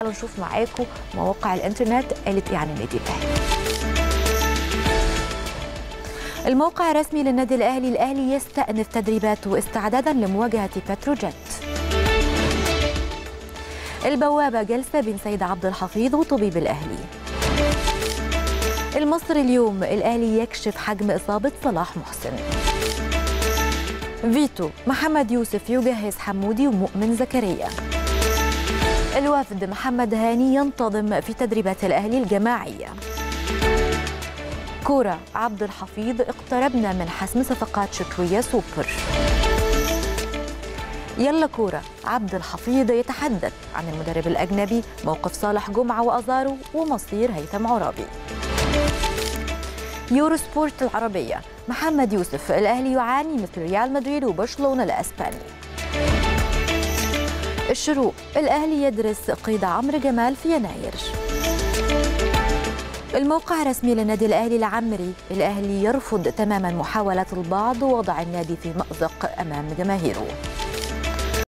تعالوا نشوف معاكم مواقع الانترنت قالت ايه عن النادي الاهلي الموقع الرسمي للنادي الاهلي الاهلي يستأنف تدريباته استعدادا لمواجهه بتروجيت البوابه جلسه بين سيد عبد الحفيظ وطبيب الاهلي المصري اليوم الاهلي يكشف حجم اصابه صلاح محسن فيتو محمد يوسف يجهز حمودي ومؤمن زكريا الوفد محمد هاني ينتظم في تدريبات الاهلي الجماعيه كورة عبد الحفيظ اقتربنا من حسم صفقات شتوية سوبر يلا كورة عبد الحفيظ يتحدث عن المدرب الأجنبي موقف صالح جمعة وأزارو ومصير هيثم عرابي يورو سبورت العربية محمد يوسف الأهلي يعاني مثل ريال مدريد وبرشلونة الأسباني الشروق الأهلي يدرس قيد عمرو جمال في يناير الموقع الرسمي للنادي الاهلي العمري الاهلي يرفض تماما محاولات البعض وضع النادي في مازق امام جماهيره